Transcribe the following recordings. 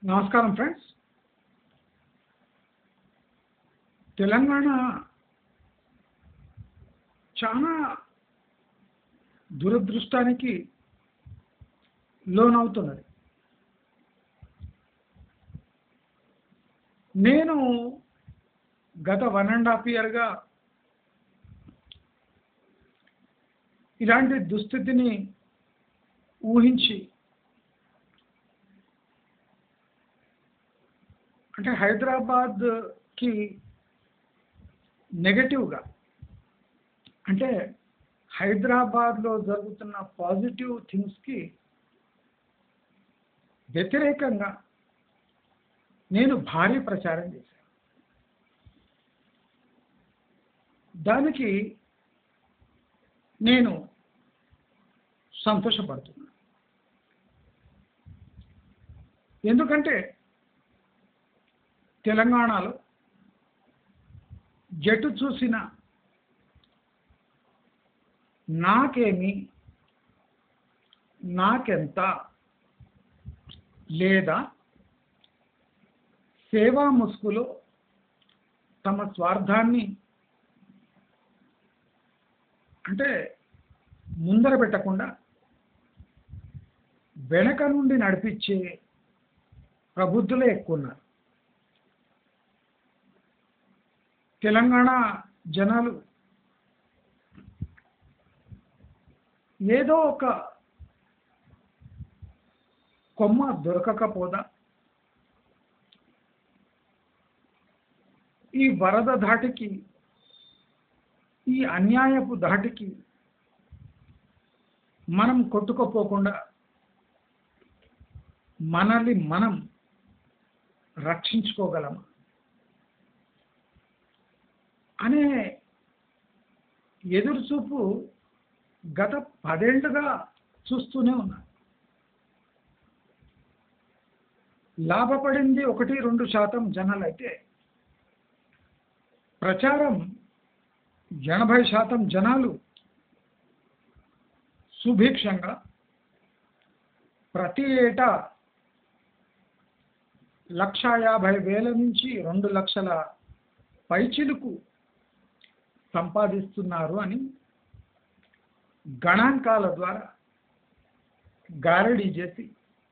నమస్కారం ఫ్రెండ్స్ తెలంగాణ చాలా దురదృష్టానికి లోనవుతున్నది నేను గత వన్ అండ్ హాఫ్ ఇయర్గా ఇలాంటి దుస్థితిని ఊహించి అంటే హైదరాబాద్కి నెగటివ్గా అంటే హైదరాబాద్లో జరుగుతున్న పాజిటివ్ థింగ్స్కి వ్యతిరేకంగా నేను భారీ ప్రచారం చేశాను దానికి నేను సంతోషపడుతున్నాను ఎందుకంటే తెలంగాణలో జటు చూసిన నాకేమి నాకెంత లేదా సేవా ముసుగులో తమ స్వార్థాన్ని అంటే ముందర పెట్టకుండా వెనక నుండి నడిపించే ప్రబుద్ధులే ఎక్కువ ఉన్నారు తెలంగాణ జనాలు ఏదో ఒక కొమ్మ దొరకకపోదా ఈ వరద ధాటికి ఈ అన్యాయపు ధాటికి మనం కొట్టుకోపోకుండా మనల్ని మనం రక్షించుకోగలమా అనే ఎదురుచూపు గత పదేళ్లుగా చూస్తూనే ఉన్నాను లాభపడింది ఒకటి రెండు శాతం జనాలు అయితే ప్రచారం ఎనభై శాతం జనాలు సుభిక్షంగా ప్రతి ఏటా లక్ష యాభై వేల నుంచి రెండు లక్షల పైచిలుకు సంపాదిస్తున్నారు అని గణాంకాల ద్వారా గారడీ చేసి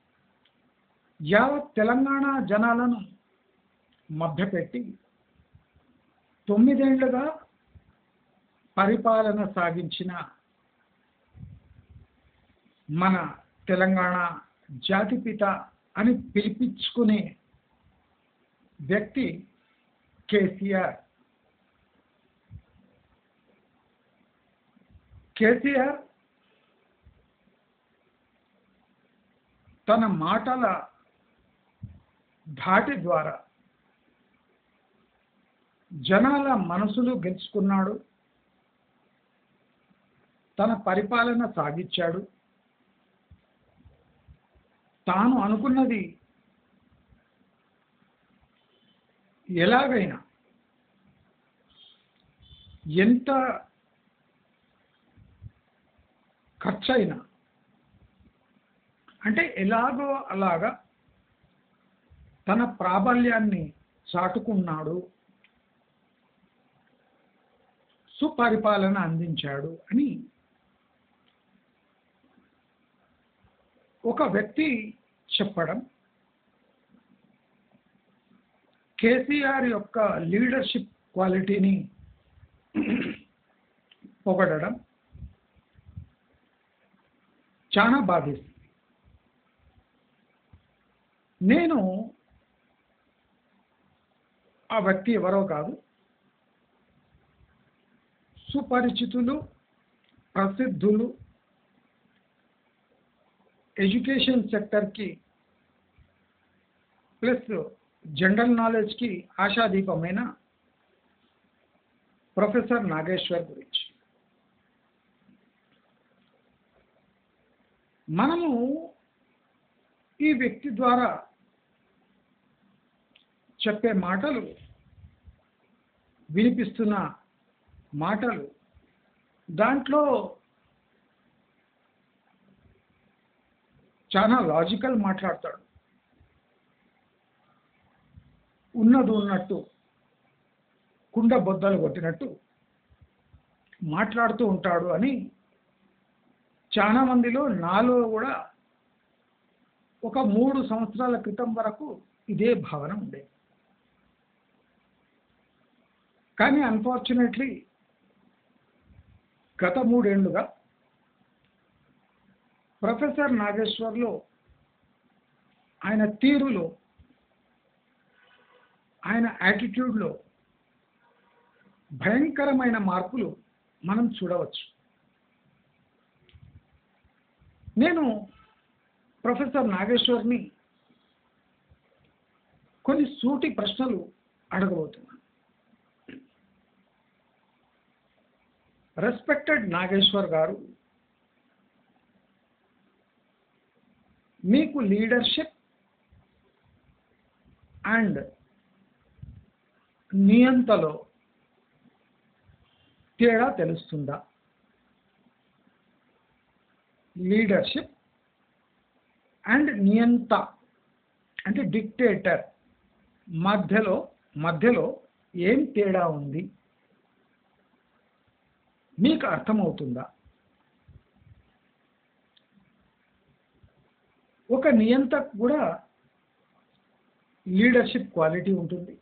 యావత్ తెలంగాణ జనాలను మభ్యపెట్టి తొమ్మిదేళ్లుగా పరిపాలన సాగించిన మన తెలంగాణ జాతిపిత అని పిలిపించుకునే వ్యక్తి కేసీఆర్ కేసీఆర్ తన మాటల ధాటి ద్వారా జనాల మనసులు గెలుచుకున్నాడు తన పరిపాలన సాగించాడు తాను అనుకున్నది ఎలాగైనా ఎంత ఖర్చైనా అంటే ఎలాగో అలాగా తన ప్రాబల్యాన్ని చాటుకున్నాడు సుపరిపాలన అందించాడు అని ఒక వ్యక్తి చెప్పడం కేసీఆర్ యొక్క లీడర్షిప్ క్వాలిటీని పొగడడం చాలా బాధిస్తుంది నేను ఆ వ్యక్తి ఎవరో కాదు సుపరిచితులు ప్రసిద్ధులు ఎడ్యుకేషన్ సెక్టర్కి ప్లస్ జనరల్ నాలెడ్జ్కి ఆశాదీపమైన ప్రొఫెసర్ నాగేశ్వర్ గురించి మనము ఈ వ్యక్తి ద్వారా చెప్పే మాటలు వినిపిస్తున్న మాటలు దాంట్లో చాలా లాజికల్ మాట్లాడతాడు ఉన్నది ఉన్నట్టు కుండ బొద్దలు కొట్టినట్టు మాట్లాడుతూ ఉంటాడు అని చాలా మందిలో నాలో కూడా ఒక మూడు సంవత్సరాల క్రితం వరకు ఇదే భావన ఉండేది కానీ అన్ఫార్చునేట్లీ గత మూడేళ్లుగా ప్రొఫెసర్ నాగేశ్వర్లో ఆయన తీరులో ఆయన యాటిట్యూడ్లో భయంకరమైన మార్పులు మనం చూడవచ్చు నేను ప్రొఫెసర్ నాగేశ్వర్ని కొన్ని సూటి ప్రశ్నలు అడగబోతున్నాను రెస్పెక్టెడ్ నాగేశ్వర్ గారు మీకు లీడర్షిప్ అండ్ నియంతలో తేడా తెలుస్తుందా లీడర్షిప్ అండ్ నియంత అంటే డిక్టేటర్ మధ్యలో మధ్యలో ఏం తేడా ఉంది మీకు అర్థమవుతుందా ఒక నియంత కూడా లీడర్షిప్ క్వాలిటీ ఉంటుంది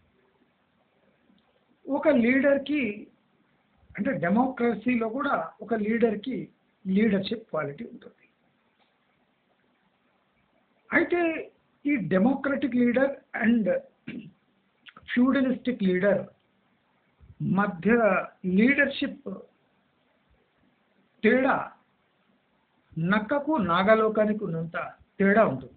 ఒక లీడర్కి అంటే డెమోక్రసీలో కూడా ఒక లీడర్కి లీడర్షిప్ క్వాలిటీ ఉంటుంది అయితే ఈ democratic leader and feudalistic leader మధ్య లీడర్షిప్ తేడా నక్కకు నాగలోకానికి ఉన్నంత తేడా ఉంటుంది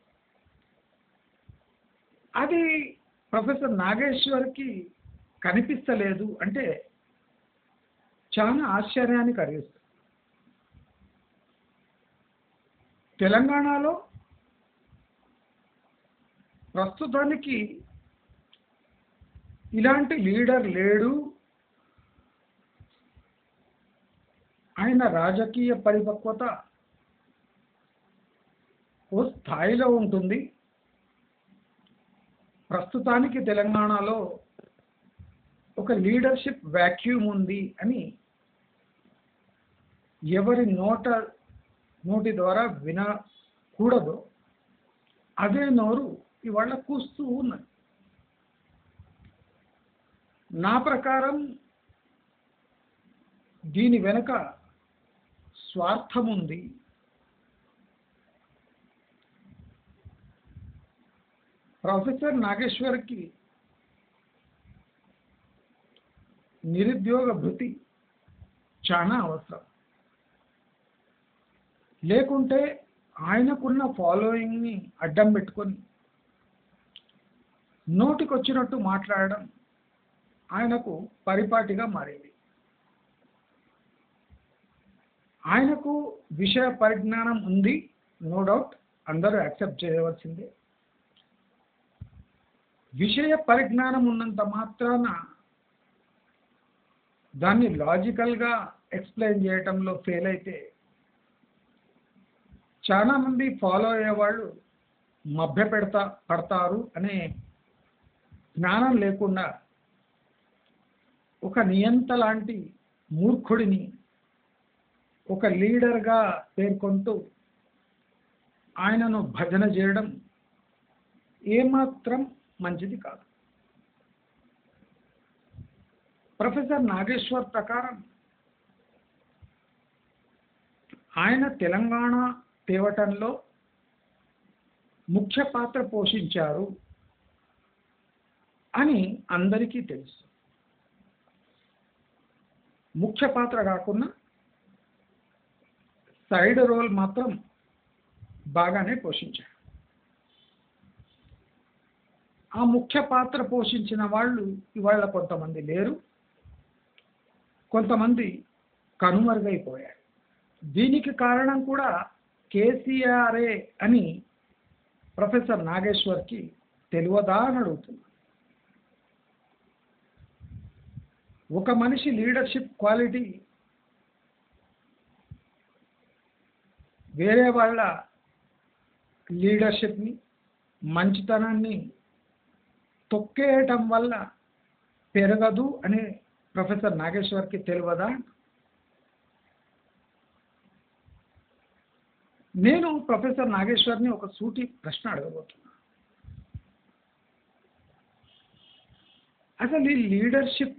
అది ప్రొఫెసర్ నాగేశ్వర్కి కనిపిస్తలేదు అంటే చాలా ఆశ్చర్యాన్ని కలిగిస్తుంది తెలంగాణలో ప్రస్తుతానికి ఇలాంటి లీడర్ లేడు ఆయన రాజకీయ పరిపక్వత ఓ స్థాయిలో ఉంటుంది ప్రస్తుతానికి తెలంగాణలో ఒక లీడర్షిప్ వ్యాక్యూమ్ ఉంది అని ఎవరి నోట నోటి ద్వారా వినకూడదు అదే నోరు ఇవాళ కూస్తూ ఉన్నది నా ప్రకారం దీని వెనుక స్వార్థం ఉంది ప్రొఫెసర్ నాగేశ్వర్కి నిరుద్యోగ భృతి చాలా అవసరం లేకుంటే ఆయనకున్న ఫాలోయింగ్ని అడ్డం పెట్టుకొని నోటికొచ్చినట్టు మాట్లాడడం ఆయనకు పరిపాటిగా మారింది ఆయనకు విషయ పరిజ్ఞానం ఉంది నో డౌట్ అందరూ యాక్సెప్ట్ చేయవలసిందే విషయ పరిజ్ఞానం ఉన్నంత మాత్రాన దాన్ని లాజికల్గా ఎక్స్ప్లెయిన్ చేయటంలో ఫెయిల్ అయితే చాలామంది ఫాలో అయ్యేవాళ్ళు మభ్య పెడతా పడతారు అనే జ్ఞానం లేకుండా ఒక నియంత లాంటి మూర్ఖుడిని ఒక లీడర్గా పేర్కొంటూ ఆయనను భజన చేయడం ఏమాత్రం మంచిది కాదు ప్రొఫెసర్ నాగేశ్వర్ ప్రకారం ఆయన తెలంగాణ తేవటంలో ముఖ్య పాత్ర పోషించారు అని అందరికీ తెలుసు ముఖ్య పాత్ర కాకుండా సైడ్ రోల్ మాత్రం బాగానే పోషించారు ఆ ముఖ్య పాత్ర పోషించిన వాళ్ళు ఇవాళ కొంతమంది లేరు కొంతమంది కనుమరుగైపోయారు దీనికి కారణం కూడా కేసీఆర్ఏ అని ప్రొఫెసర్ నాగేశ్వర్కి తెలియదా అని అడుగుతున్నా ఒక మనిషి లీడర్షిప్ క్వాలిటీ వేరే వాళ్ళ లీడర్షిప్ని మంచితనాన్ని తొక్కేయటం వల్ల పెరగదు అని ప్రొఫెసర్ నాగేశ్వర్కి తెలియదా నేను ప్రొఫెసర్ నాగేశ్వర్ని ఒక సూటి ప్రశ్న అడగబోతున్నా అసలు ఈ లీడర్షిప్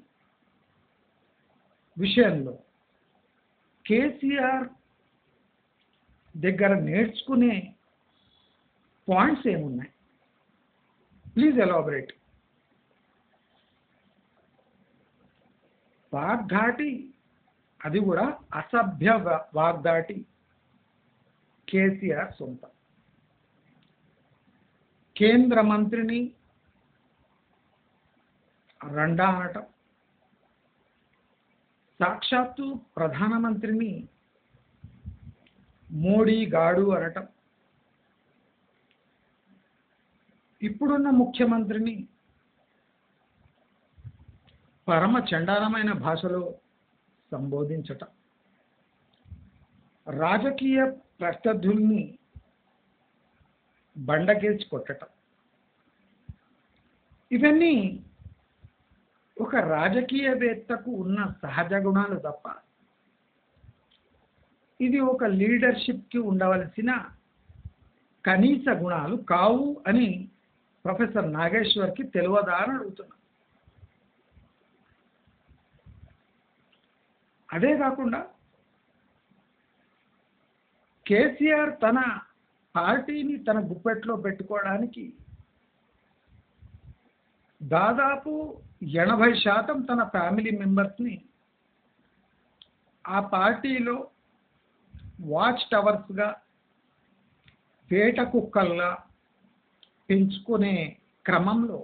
విషయంలో కేసీఆర్ దగ్గర నేర్చుకునే పాయింట్స్ ఏమున్నాయి ప్లీజ్ ఎలాబరేట్ వాగ్దాటి అది కూడా అసభ్య వా- వాగ్దాటి కేసీఆర్ సొంతం కేంద్ర మంత్రిని రండా అనటం సాక్షాత్తు ప్రధానమంత్రిని మోడీ గాడు అనటం ఇప్పుడున్న ముఖ్యమంత్రిని పరమ చండాలమైన భాషలో సంబోధించటం రాజకీయ ప్రత్యర్థుల్ని బండకేసి కొట్టటం ఇవన్నీ ఒక రాజకీయవేత్తకు ఉన్న సహజ గుణాలు తప్ప ఇది ఒక లీడర్షిప్కి ఉండవలసిన కనీస గుణాలు కావు అని ప్రొఫెసర్ నాగేశ్వర్కి తెలియదా అని అడుగుతున్నా అదే కాకుండా కేసీఆర్ తన పార్టీని తన గుప్పెట్లో పెట్టుకోవడానికి దాదాపు ఎనభై శాతం తన ఫ్యామిలీ మెంబర్స్ని ఆ పార్టీలో వాచ్ టవర్స్గా వేట కుక్కల్లా పెంచుకునే క్రమంలో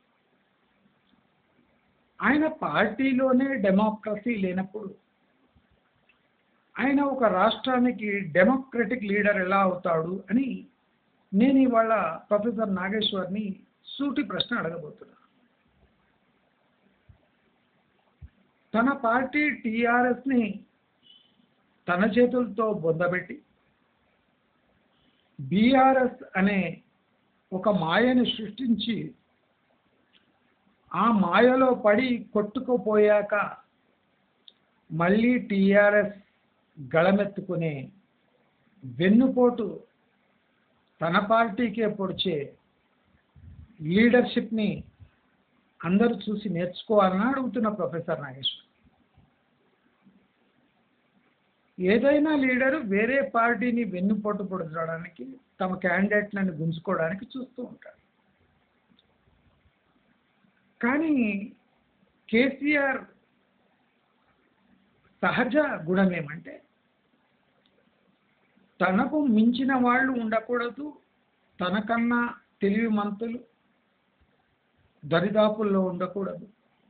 ఆయన పార్టీలోనే డెమోక్రసీ లేనప్పుడు ఆయన ఒక రాష్ట్రానికి డెమోక్రటిక్ లీడర్ ఎలా అవుతాడు అని నేను ఇవాళ ప్రొఫెసర్ నాగేశ్వర్ని సూటి ప్రశ్న అడగబోతున్నా తన పార్టీ టీఆర్ఎస్ని తన చేతులతో బొందబెట్టి బీఆర్ఎస్ అనే ఒక మాయని సృష్టించి ఆ మాయలో పడి కొట్టుకుపోయాక మళ్ళీ టీఆర్ఎస్ గళమెత్తుకునే వెన్నుపోటు తన పార్టీకే పొడిచే లీడర్షిప్ని అందరూ చూసి నేర్చుకోవాలని అడుగుతున్న ప్రొఫెసర్ నాగేశ్వర్ ఏదైనా లీడరు వేరే పార్టీని వెన్నుపోటు పొడచడానికి తమ క్యాండిడేట్లను గుంజుకోవడానికి చూస్తూ ఉంటారు కానీ కేసీఆర్ సహజ గుణం ఏమంటే తనకు మించిన వాళ్ళు ఉండకూడదు తనకన్నా తెలివి మంతులు దరిదాపుల్లో ఉండకూడదు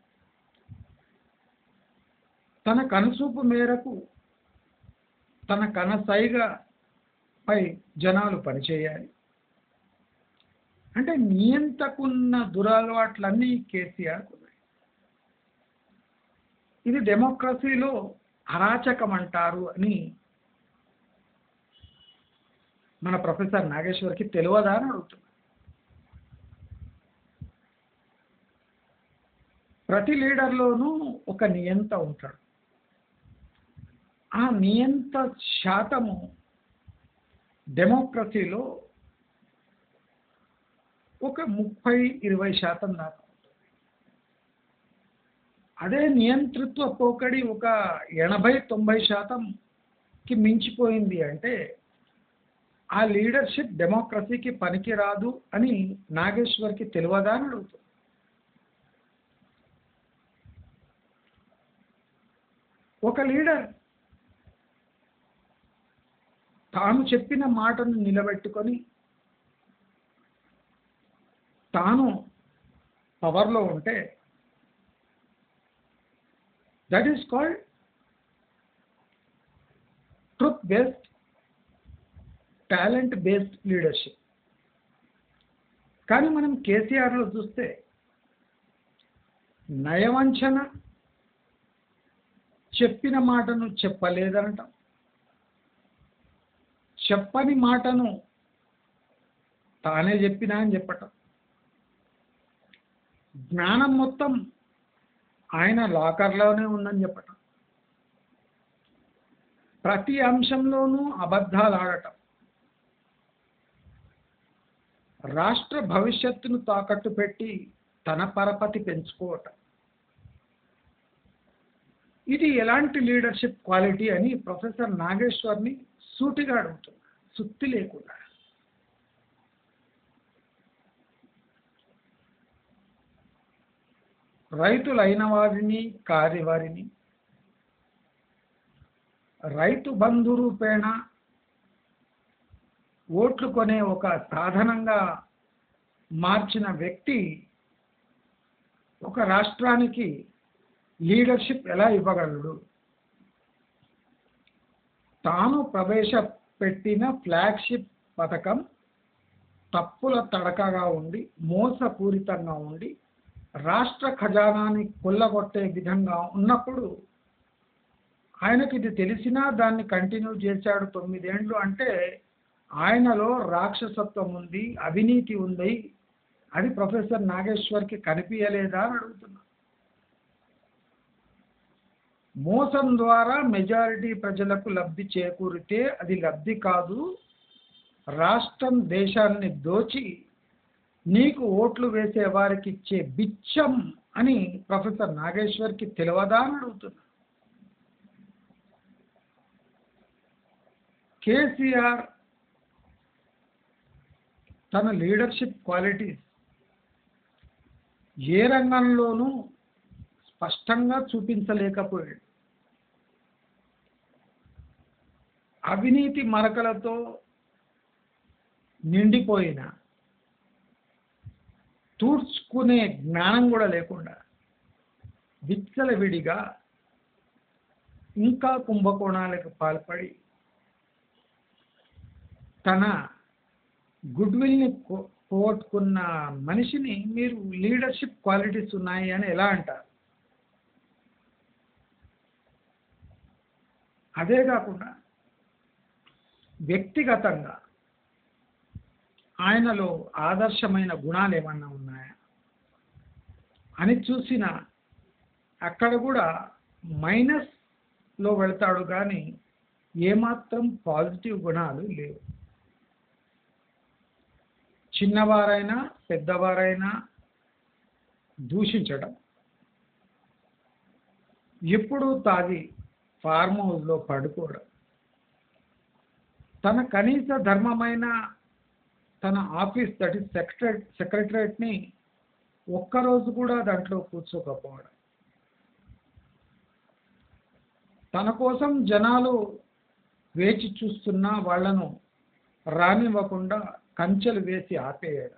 తన కనుసూపు మేరకు తన కనసైగా పై జనాలు పనిచేయాలి అంటే నియంతకున్న దురలవాట్లన్నీ కేసీఆర్ ఉన్నాయి ఇది డెమోక్రసీలో అరాచకం అంటారు అని మన ప్రొఫెసర్ నాగేశ్వర్కి తెలియదా అని అడుగుతున్నా ప్రతి లీడర్లోనూ ఒక నియంత ఉంటాడు ఆ నియంత శాతము డెమోక్రసీలో ఒక ముప్పై ఇరవై శాతం దాకా ఉంటుంది. అదే నియంతృత్వ పోకడి ఒక ఎనభై తొంభై శాతంకి మించిపోయింది అంటే ఆ లీడర్షిప్ డెమోక్రసీకి పనికిరాదు అని నాగేశ్వర్కి తెలియదా అని అడుగుతుంది ఒక లీడర్ తాను చెప్పిన మాటను నిలబెట్టుకొని తాను పవర్లో ఉంటే that is called truth based talent based leadership కానీ మనం కేసీఆర్లో చూస్తే నయవంచన చెప్పిన మాటను చెప్పలేదనటం చెప్పని మాటను తానే చెప్పినా అని చెప్పటం జ్ఞానం మొత్తం ఆయన లాకర్లోనే ఉందని చెప్పటం ప్రతి అంశంలోనూ అబద్ధాలు ఆడటం రాష్ట్ర భవిష్యత్తును తాకట్టు పెట్టి తన పరపతి పెంచుకోవటం ఇది ఎలాంటి లీడర్షిప్ క్వాలిటీ అని ప్రొఫెసర్ నాగేశ్వర్ని సూటిగా అడుగుతున్నా సుత్తి లేకుండా రైతులైన వారిని కాని వారిని రైతు బంధు రూపేణ ఓట్లు కొనే ఒక సాధనంగా మార్చిన వ్యక్తి ఒక రాష్ట్రానికి లీడర్షిప్ ఎలా ఇవ్వగలడు తాను ప్రవేశపెట్టిన ఫ్లాగ్షిప్ పథకం తప్పుల తడకగా ఉండి మోసపూరితంగా ఉండి రాష్ట్ర ఖజానాని కొల్లగొట్టే విధంగా ఉన్నప్పుడు ఆయనకి ఇది తెలిసినా దాన్ని కంటిన్యూ చేశాడు తొమ్మిదేండ్లు అంటే ఆయనలో రాక్షసత్వం ఉంది అవినీతి ఉంది అది ప్రొఫెసర్ నాగేశ్వర్కి కనిపించలేదా అని అడుగుతున్నా మోసం ద్వారా మెజారిటీ ప్రజలకు లబ్ధి చేకూరితే అది లబ్ధి కాదు రాష్ట్రం దేశాన్ని దోచి నీకు ఓట్లు వేసే వారికి ఇచ్చే బిచ్చం అని ప్రొఫెసర్ నాగేశ్వర్కి తెలియదా అని అడుగుతున్నా కేసీఆర్ తన లీడర్షిప్ క్వాలిటీస్ ఏ రంగంలోనూ స్పష్టంగా చూపించలేకపోయాడు అవినీతి మరకలతో నిండిపోయిన తూర్చుకునే జ్ఞానం కూడా లేకుండా విచ్చలవిడిగా ఇంకా కుంభకోణాలకు పాల్పడి తన గుడ్ విల్ని పోగొట్టుకున్న మనిషిని మీరు లీడర్షిప్ క్వాలిటీస్ ఉన్నాయి అని ఎలా అంటారు అదే కాకుండా వ్యక్తిగతంగా ఆయనలో ఆదర్శమైన గుణాలు ఏమన్నా ఉన్నాయా అని చూసిన అక్కడ కూడా మైనస్లో వెళ్తాడు కానీ ఏమాత్రం పాజిటివ్ గుణాలు లేవు చిన్నవారైనా పెద్దవారైనా దూషించడం ఎప్పుడూ తాగి ఫార్మ్ హౌస్లో పడుకోవడం తన కనీస ధర్మమైన తన ఆఫీస్ దట్ ఈస్ సెక్రటరీ సెక్రటరేట్ని ఒక్కరోజు కూడా దాంట్లో కూర్చోకపోవడం తన కోసం జనాలు వేచి చూస్తున్న వాళ్లను రానివ్వకుండా కంచెలు వేసి ఆపేయడం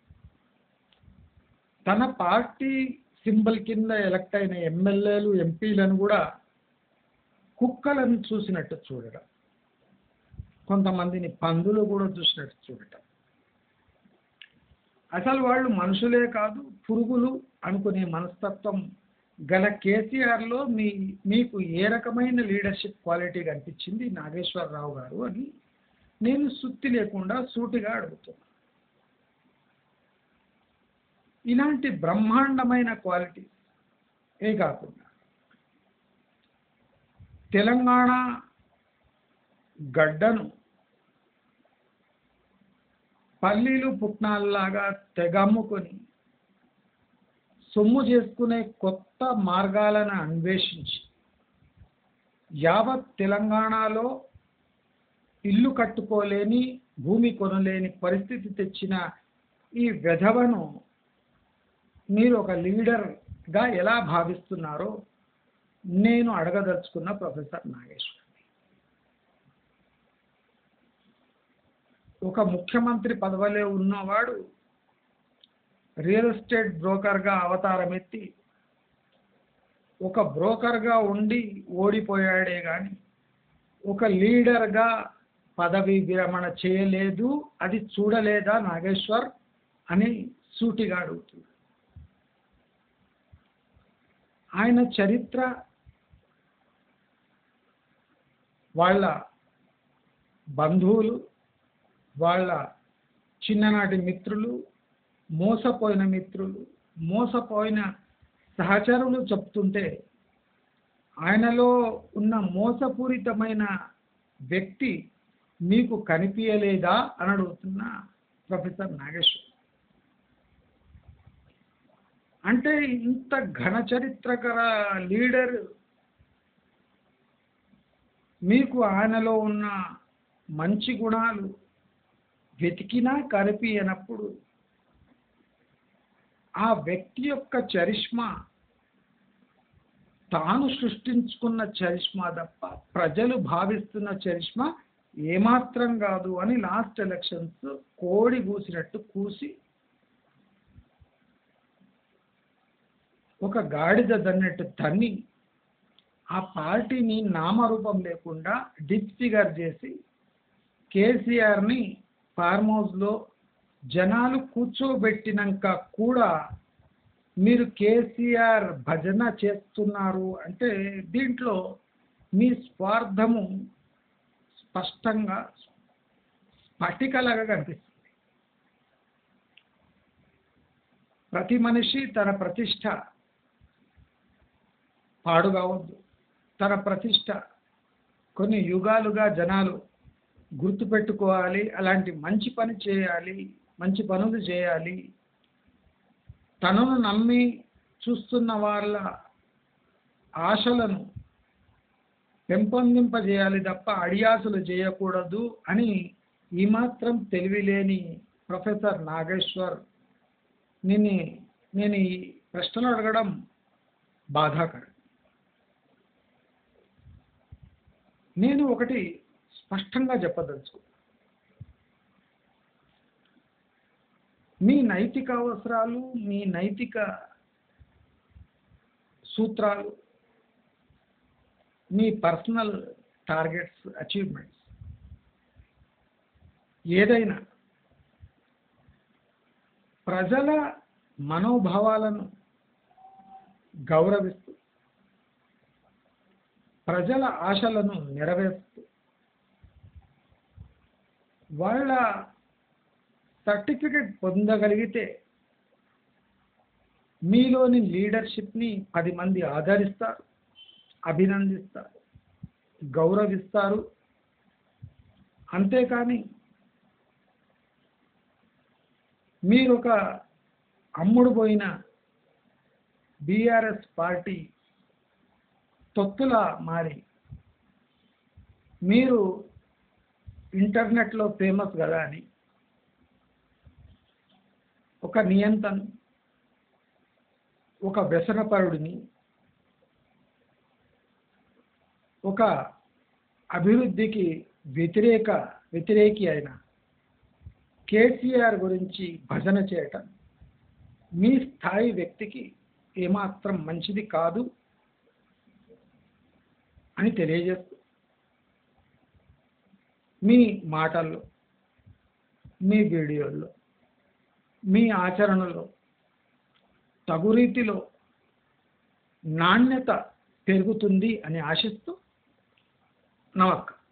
తన పార్టీ సింబల్ కింద ఎలక్ట్ అయిన ఎమ్మెల్యేలు ఎంపీలను కూడా కుక్కలను చూసినట్టు చూడడం కొంతమందిని పందులు కూడా చూసినట్టు చూడటం అసలు వాళ్ళు మనుషులే కాదు పురుగులు అనుకునే మనస్తత్వం గల కేసీఆర్లో మీ మీకు ఏ రకమైన లీడర్షిప్ క్వాలిటీ కనిపించింది నాగేశ్వరరావు గారు అని నేను సుత్తి లేకుండా సూటిగా అడుగుతున్నా ఇలాంటి బ్రహ్మాండమైన క్వాలిటీ ఏ కాకుండా తెలంగాణ గడ్డను పల్లీలు పుట్నాల్లాగా తెగమ్ముకొని సొమ్ము చేసుకునే కొత్త మార్గాలను అన్వేషించి యావత్ తెలంగాణలో ఇల్లు కట్టుకోలేని భూమి కొనలేని పరిస్థితి తెచ్చిన ఈ వెధవను మీరు ఒక లీడర్గా ఎలా భావిస్తున్నారో నేను అడగదలుచుకున్న ప్రొఫెసర్ నాగేశ్వర్ ఒక ముఖ్యమంత్రి పదవిలో ఉన్నవాడు రియల్ ఎస్టేట్ బ్రోకర్గా అవతారం ఎత్తి ఒక బ్రోకర్గా ఉండి ఓడిపోయాడే కానీ ఒక లీడర్గా పదవి విరమణ చేయలేదు అది చూడలేదా నాగేశ్వర్ అని సూటిగా అడుగుతుంది ఆయన చరిత్ర వాళ్ళ బంధువులు వాళ్ళ చిన్ననాటి మిత్రులు మోసపోయిన మిత్రులు మోసపోయిన సహచరులు చెప్తుంటే ఆయనలో ఉన్న మోసపూరితమైన వ్యక్తి మీకు కనిపించలేదా అని అడుగుతున్న ప్రొఫెసర్ నాగేశ్వర్ అంటే ఇంత ఘన చరిత్రకర లీడర్ మీకు ఆయనలో ఉన్న మంచి గుణాలు వెతికినా కనిపించనప్పుడు ఆ వ్యక్తి యొక్క చరిష్మా తాను సృష్టించుకున్న చరిష్మా తప్ప ప్రజలు భావిస్తున్న చరిష్మా ఏమాత్రం కాదు అని లాస్ట్ ఎలక్షన్స్ కోడి కూసినట్టు కూసి ఒక గాడిద దన్నట్టు తన్ని ఆ పార్టీని నామరూపం లేకుండా డిస్ఫిగర్ చేసి కేసీఆర్ని ఫార్మ్ హౌస్లో జనాలు కూర్చోబెట్టినాక కూడా మీరు కేసీఆర్ భజన చేస్తున్నారు అంటే దీంట్లో మీ స్వార్థము స్పష్టంగా స్ఫటికలాగా కనిపిస్తుంది ప్రతి మనిషి తన ప్రతిష్ట పాడు కావద్దు తన ప్రతిష్ట కొన్ని యుగాలుగా జనాలు గుర్తుపెట్టుకోవాలి అలాంటి మంచి పని చేయాలి మంచి పనులు చేయాలి తనను నమ్మి చూస్తున్న వాళ్ళ ఆశలను పెంపొందింపజేయాలి తప్ప అడియాసులు చేయకూడదు అని ఈ మాత్రం తెలివిలేని ప్రొఫెసర్ నాగేశ్వర్ నిన్ను నేను ఈ ప్రశ్నలు అడగడం బాధాకరం నేను ఒకటి స్పష్టంగా చెప్పదలుచు మీ నైతిక అవసరాలు మీ నైతిక సూత్రాలు మీ పర్సనల్ టార్గెట్స్ అచీవ్మెంట్స్ ఏదైనా ప్రజల మనోభావాలను గౌరవిస్తూ ప్రజల ఆశలను నెరవేరుస్తూ వాళ్ళ సర్టిఫికెట్ పొందగలిగితే మీలోని లీడర్షిప్ని పది మంది ఆదరిస్తారు అభినందిస్తారు గౌరవిస్తారు అంతేకాని మీరు ఒక అమ్ముడు పోయిన బీఆర్ఎస్ పార్టీ తొత్తులా మారి మీరు ఇంటర్నెట్లో ఫేమస్ కదా అని ఒక నియంత్రణ ఒక వ్యసనపరుడిని ఒక అభివృద్ధికి వ్యతిరేక వ్యతిరేకి అయిన కేసీఆర్ గురించి భజన చేయటం మీ స్థాయి వ్యక్తికి ఏమాత్రం మంచిది కాదు అని తెలియజేస్తూ మీ మాటల్లో మీ వీడియోల్లో మీ ఆచరణలో తగు రీతిలో నాణ్యత పెరుగుతుంది అని ఆశిస్తూ నమస్కారం